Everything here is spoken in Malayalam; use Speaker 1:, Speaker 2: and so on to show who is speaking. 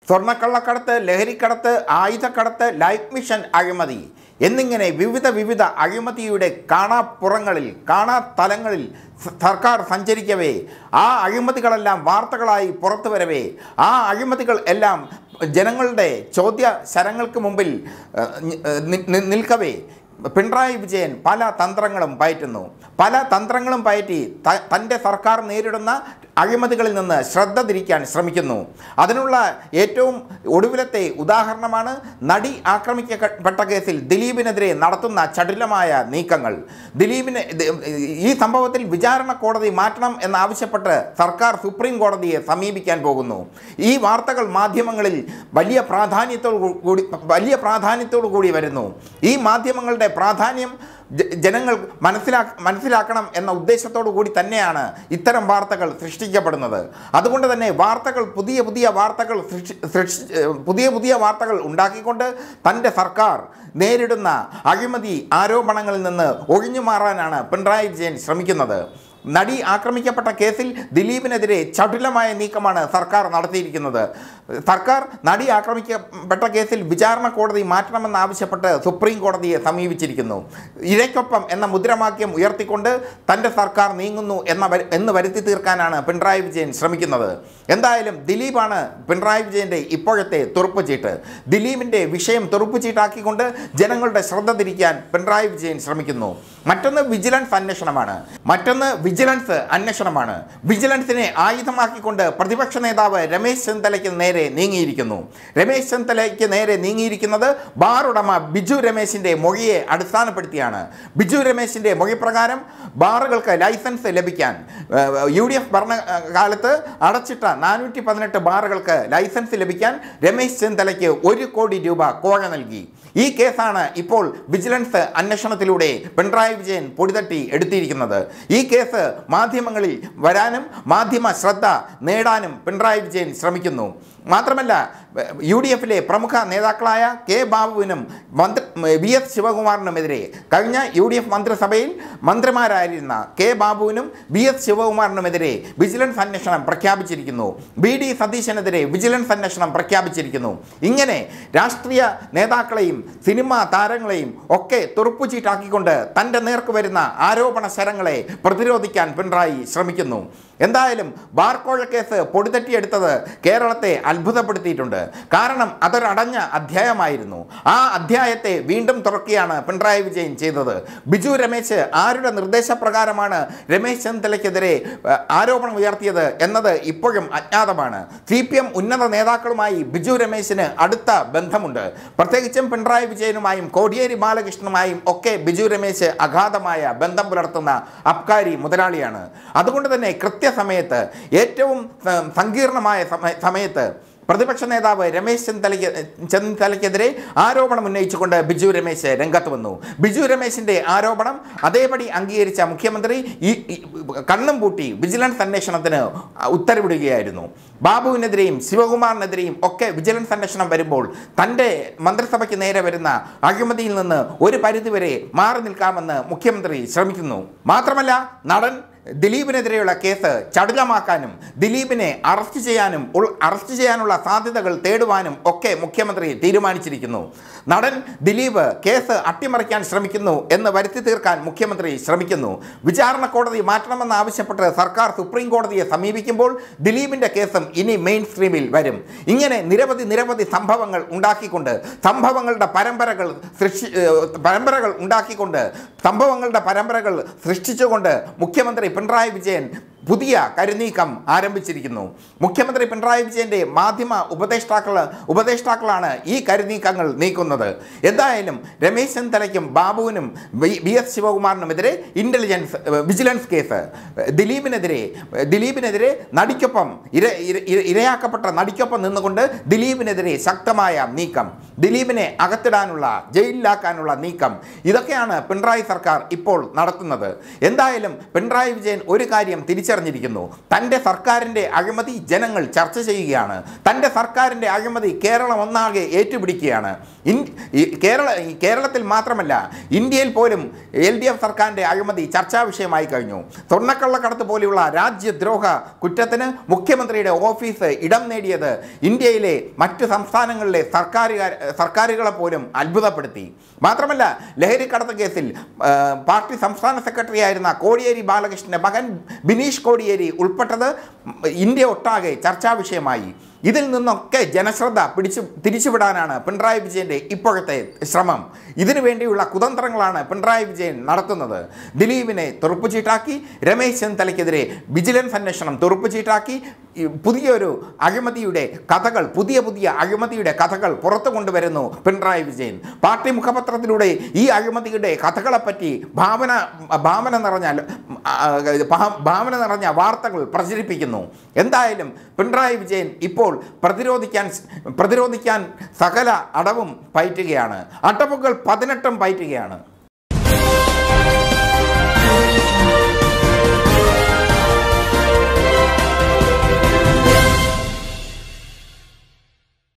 Speaker 1: സ്വർണ്ണക്കള്ളക്കടത്ത് ലഹരിക്കടത്ത് ആയുധക്കടത്ത് ലൈഫ് മിഷൻ അഴിമതി എന്നിങ്ങനെ വിവിധ വിവിധ അഴിമതിയുടെ കാണാപ്പുറങ്ങളിൽ കാണാത്തലങ്ങളിൽ സ- സർക്കാർ സഞ്ചരിക്കവേ ആ അഴിമതികളെല്ലാം വാർത്തകളായി പുറത്തു വരവേ ആ അഴിമതികൾ എല്ലാം ജനങ്ങളുടെ ചോദ്യ ശരങ്ങൾക്ക് മുമ്പിൽ ഏഹ്, നി- നി- നി- നിൽക്കവേ പിണറായി വിജയൻ പല തന്ത്രങ്ങളും പയറ്റുന്നു പല തന്ത്രങ്ങളും പയറ്റി ത- തൻ്റെ സർക്കാർ നേരിടുന്ന അഴിമതികളിൽ നിന്ന് ശ്രദ്ധ തിരിക്കാൻ ശ്രമിക്കുന്നു അതിനുള്ള ഏറ്റവും ഒടുവിലത്തെ ഉദാഹരണമാണ് നടി ആക്രമിക്കപ്പെട്ട കേസിൽ ദിലീപിനെതിരെ നടത്തുന്ന ചടുലമായ നീക്കങ്ങൾ ദിലീപിന് ഇത് ഈ സംഭവത്തിൽ വിചാരണ കോടതി മാറ്റണം എന്നാവശ്യപ്പെട്ട് സർക്കാർ സുപ്രീം കോടതിയെ സമീപിക്കാൻ പോകുന്നു ഈ വാർത്തകൾ മാധ്യമങ്ങളിൽ വലിയ പ്രാധാന്യത്തോടു കൂടി വലിയ പ്രാധാന്യത്തോടു കൂടി വരുന്നു ഈ മാധ്യമങ്ങളുടെ പ്രാധാന്യം ജ- ജനങ്ങൾ മനസ്സിലാ മനസ്സിലാക്കണം എന്ന ഉദ്ദേശത്തോടു കൂടി തന്നെയാണ് ഇത്തരം വാർത്തകൾ സൃഷ്ടിക്കപ്പെടുന്നത് അതുകൊണ്ട് തന്നെ വാർത്തകൾ പുതിയ പുതിയ വാർത്തകൾ സൃഷ്ടി സൃഷ്ടി പുതിയ പുതിയ വാർത്തകൾ ഉണ്ടാക്കിക്കൊണ്ട് തൻ്റെ സർക്കാർ നേരിടുന്ന അഴിമതി ആരോപണങ്ങളിൽ നിന്ന് ഒഴിഞ്ഞു മാറാനാണ് പിണറായി വിജയൻ ശ്രമിക്കുന്നത് നടി ആക്രമിക്കപ്പെട്ട കേസിൽ ദിലീപിനെതിരെ ചടുലമായ നീക്കമാണ് സർക്കാർ നടത്തിയിരിക്കുന്നത് സർക്കാർ നടി ആക്രമിക്കപ്പെട്ട കേസിൽ വിചാരണ കോടതി മാറ്റണമെന്നാവശ്യപ്പെട്ട് സുപ്രീം കോടതിയെ സമീപിച്ചിരിക്കുന്നു ഇരയ്ക്കൊപ്പം എന്ന മുദ്രാവാക്യം ഉയർത്തിക്കൊണ്ട് തൻ്റെ സർക്കാർ നീങ്ങുന്നു എന്ന വരു- എന്ന് വരുത്തി തീർക്കാനാണ് പിണറായി വിജയൻ ശ്രമിക്കുന്നത് എന്തായാലും ദിലീപാണ് പിണറായി വിജയൻ്റെ ഇപ്പോഴത്തെ തുറുപ്പ് ചീട്ട് ദിലീപിൻ്റെ വിഷയം തുറുപ്പ് ചീട്ടാക്കിക്കൊണ്ട് ജനങ്ങളുടെ ശ്രദ്ധ തിരിക്കാൻ പിണറായി വിജയൻ ശ്രമിക്കുന്നു മറ്റൊന്ന് വിജിലൻസ് അന്വേഷണമാണ് മറ്റൊന്ന് വിജിലൻസ് അന്വേഷണമാണ് വിജിലൻസിനെ ആയുധമാക്കിക്കൊണ്ട് പ്രതിപക്ഷ നേതാവ് രമേശ് ചെന്നിത്തലയ്ക്ക് നേരെ നീങ്ങിയിരിക്കുന്നു രമേശ് ചെന്നിത്തലയ്ക്ക് നേരെ നീങ്ങിയിരിക്കുന്നത് ബാർ ഉടമ ബിജു രമേശിൻ്റെ മൊഴിയെ അടിസ്ഥാനപ്പെടുത്തിയാണ് ബിജു രമേശിൻ്റെ മൊഴി പ്രകാരം ബാറുകൾക്ക് ലൈസൻസ് ലഭിക്കാൻ ഏഹ്, യു ഡി എഫ് ഭരണകാലത്ത് അടച്ചിട്ട നാനൂറ്റി പതിനെട്ട് ബാറുകൾക്ക് ലൈസൻസ് ലഭിക്കാൻ രമേശ് ചെന്നിത്തലയ്ക്ക് ഒരു കോടി രൂപ കോഴ നൽകി ഈ കേസാണ് ഇപ്പോൾ വിജിലൻസ് അന്വേഷണത്തിലൂടെ പിണറായി വിജയൻ പൊടിതട്ടി എടുത്തിരിക്കുന്നത് ഈ കേസ് മാധ്യമങ്ങളിൽ വരാനും മാധ്യമ ശ്രദ്ധ നേടാനും പിണറായി വിജയൻ ശ്രമിക്കുന്നു മാത്രമല്ല യു ഡി എഫിലെ പ്രമുഖ നേതാക്കളായ കെ ബാബുവിനും മന്ത്രി വി എസ് ശിവകുമാറിനുമെതിരെ കഴിഞ്ഞ യു ഡി എഫ് മന്ത്രിസഭയിൽ മന്ത്രിമാരായിരുന്ന കെ ബാബുവിനും വി എസ് ശിവകുമാറിനുമെതിരെ വിജിലൻസ് അന്വേഷണം പ്രഖ്യാപിച്ചിരിക്കുന്നു ബി ഡി സതീശനെതിരെ വിജിലൻസ് അന്വേഷണം പ്രഖ്യാപിച്ചിരിക്കുന്നു ഇങ്ങനെ രാഷ്ട്രീയ നേതാക്കളെയും സിനിമാ താരങ്ങളെയും ഒക്കെ തുറുപ്പുചീട്ടാക്കിക്കൊണ്ട് തൻ്റെ നേർക്ക് വരുന്ന ആരോപണ ശരങ്ങളെ പ്രതിരോധിക്കാൻ പിണറായി ശ്രമിക്കുന്നു എന്തായാലും ബാർക്കോഴ കേസ് പൊടിതട്ടിയെടുത്തത് കേരളത്തെ അത്ഭുതപ്പെടുത്തിയിട്ടുണ്ട് കാരണം അതൊരടഞ്ഞ അധ്യായമായിരുന്നു ആ അധ്യായത്തെ വീണ്ടും തുറക്കുകയാണ് പിണറായി വിജയൻ ചെയ്തത് ബിജു രമേശ് ആരുടെ നിർദ്ദേശപ്രകാരമാണ് രമേശ് ചെന്നിത്തലയ്ക്കെതിരെ ഏഹ്, ആരോപണം ഉയർത്തിയത് എന്നത് ഇപ്പോഴും അജ്ഞാതമാണ് സി പി എം ഉന്നത നേതാക്കളുമായി ബിജു രമേശിന് അടുത്ത ബന്ധമുണ്ട് പ്രത്യേകിച്ചും പിണറായി വിജയനുമായും കോടിയേരി ബാലകൃഷ്ണനുമായും ഒക്കെ ബിജു രമേശ് അഗാധമായ ബന്ധം പുലർത്തുന്ന അബ്കാരി മുതലാളിയാണ് അതുകൊണ്ട് തന്നെ കൃത്യസമയത്ത് ഏറ്റവും സ- സങ്കീർണമായ സമയ- സമയത്ത് പ്രതിപക്ഷ നേതാവ് രമേശ് ചെന്നിത്തലയ്ക്ക് ചെന്നിത്തലയ്ക്കെതിരെ ആരോപണം ഉന്നയിച്ചുകൊണ്ട് ബിജു രമേശ് രംഗത്ത് വന്നു ബിജു രമേശിന്റെ ആരോപണം അതേപടി അംഗീകരിച്ച മുഖ്യമന്ത്രി ഈ ഈ കണ്ണും പൂട്ടി വിജിലൻസ് അന്വേഷണത്തിന് ഉത്തരവിടുകയായിരുന്നു ബാബുവിനെതിരെയും ശിവകുമാറിനെതിരെയും ഒക്കെ വിജിലൻസ് അന്വേഷണം വരുമ്പോൾ തൻ്റെ മന്ത്രിസഭയ്ക്ക് നേരെ വരുന്ന അഴിമതിയിൽ നിന്ന് ഒരു പരിധിവരെ മാറി നിൽക്കാമെന്ന് മുഖ്യമന്ത്രി ശ്രമിക്കുന്നു മാത്രമല്ല നടൻ ദിലീപിനെതിരെയുള്ള കേസ് ചടുലമാക്കാനും ദിലീപിനെ അറസ്റ്റ് ചെയ്യാനും ഉൾ- അറസ്റ്റ് ചെയ്യാനുള്ള സാധ്യതകൾ തേടുവാനും ഒക്കെ മുഖ്യമന്ത്രി തീരുമാനിച്ചിരിക്കുന്നു നടൻ ദിലീപ് കേസ് അട്ടിമറിക്കാൻ ശ്രമിക്കുന്നു എന്ന് വരുത്തി തീർക്കാൻ മുഖ്യമന്ത്രി ശ്രമിക്കുന്നു വിചാരണ കോടതി മാറ്റണമെന്ന് ആവശ്യപ്പെട്ട് സർക്കാർ സുപ്രീം കോടതിയെ സമീപിക്കുമ്പോൾ ദിലീപിൻ്റെ കേസും ഇനി മെയിൻ സ്ട്രീമിൽ വരും ഇങ്ങനെ നിരവധി നിരവധി സംഭവങ്ങൾ ഉണ്ടാക്കിക്കൊണ്ട് സംഭവങ്ങളുടെ പരമ്പരകൾ സൃഷ്ടി ഏഹ് പരമ്പരകൾ ഉണ്ടാക്കിക്കൊണ്ട് സംഭവങ്ങളുടെ പരമ്പരകൾ സൃഷ്ടിച്ചുകൊണ്ട് മുഖ്യമന്ത്രി പിണറായി വിജയൻ പുതിയ കരുനീക്കം ആരംഭിച്ചിരിക്കുന്നു മുഖ്യമന്ത്രി പിണറായി വിജയൻ്റെ മാധ്യമ ഉപദേഷ്ടാക്കൾ ഉപദേഷ്ടാക്കളാണ് ഈ കരുനീക്കങ്ങൾ നീക്കുന്നത് എന്തായാലും രമേശ് ചെന്നിത്തലയ്ക്കും ബാബുവിനും വി- വി എസ് ശിവകുമാറിനുമെതിരെ ഇൻ്റലിജൻസ് വിജിലൻസ് കേസ് ദിലീപിനെതിരെ ദിലീപിനെതിരെ നടിക്കൊപ്പം ഇര ഇര- ഇര- ഇരയാക്കപ്പെട്ട നടിക്കൊപ്പം നിന്നുകൊണ്ട് ദിലീപിനെതിരെ ശക്തമായ നീക്കം ദിലീപിനെ അകത്തിടാനുള്ള ജയിലിലാക്കാനുള്ള നീക്കം ഇതൊക്കെയാണ് പിണറായി സർക്കാർ ഇപ്പോൾ നടത്തുന്നത് എന്തായാലും പിണറായി വിജയൻ ഒരു കാര്യം തിരിച്ചറിഞ്ഞു തിരിച്ചറിഞ്ഞിരിക്കുന്നു തൻ്റെ സർക്കാരിൻ്റെ അഴിമതി ജനങ്ങൾ ചർച്ച ചെയ്യുകയാണ് തൻ്റെ സർക്കാരിൻ്റെ അഴിമതി കേരളം ഒന്നാകെ ഏറ്റുപിടിക്കുകയാണ് ഇൻ ഈ കേരള ഈ കേരളത്തിൽ മാത്രമല്ല ഇന്ത്യയിൽ പോലും എൽ ഡി എഫ് സർക്കാരിൻ്റെ അഴിമതി ചർച്ചാ വിഷയമായി കഴിഞ്ഞു സ്വർണ്ണക്കള്ളക്കടത്ത് പോലെയുള്ള രാജ്യദ്രോഹ കുറ്റത്തിന് മുഖ്യമന്ത്രിയുടെ ഓഫീസ് ഇടം നേടിയത് ഇന്ത്യയിലെ മറ്റ് സംസ്ഥാനങ്ങളിലെ സർക്കാരുകാർ സർക്കാരുകളെ പോലും അത്ഭുതപ്പെടുത്തി മാത്രമല്ല ലഹരിക്കടത്ത് കേസിൽ ആ, പാർട്ടി സംസ്ഥാന സെക്രട്ടറി ആയിരുന്ന കോടിയേരി ബാലകൃഷ്ണന്റെ മകൻ ബിനീഷ് കോടിയേരി ഉൾപ്പെട്ടത് ഇന്ത്യ ഒട്ടാകെ ചർച്ചാ വിഷയമായി ഇതിൽ നിന്നൊക്കെ ജനശ്രദ്ധ പിടിച്ചു തിരിച്ചുവിടാനാണ് പിണറായി വിജയന്റെ ഇപ്പോഴത്തെ ശ്രമം ഇതിനു വേണ്ടിയുള്ള കുതന്ത്രങ്ങളാണ് പിണറായി വിജയൻ നടത്തുന്നത് ദിലീപിനെ തുറപ്പുചീട്ടാക്കി രമേശ് ചെന്നിത്തലയ്ക്കെതിരെ വിജിലൻസ് അന്വേഷണം തുറപ്പുചീട്ടാക്കി ഈ പുതിയൊരു അഴിമതിയുടെ കഥകൾ പുതിയ പുതിയ അഴിമതിയുടെ കഥകൾ പുറത്തു കൊണ്ടുവരുന്നു പിണറായി വിജയൻ പാർട്ടി മുഖപത്രത്തിലൂടെ ഈ അഴിമതിയുടെ കഥകളെപ്പറ്റി ഭാവന ഭാവന നിറഞ്ഞ ആ, ഭാ- ഭാവന നിറഞ്ഞ വാർത്തകൾ പ്രചരിപ്പിക്കുന്നു എന്തായാലും പിണറായി വിജയൻ ഇപ്പോൾ പ്രതിരോധിക്കാൻ പ്രതിരോധിക്കാൻ സകല അടവും പയറ്റുകയാണ് അടവുകൾ പതിനെട്ടും പയറ്റുകയാണ്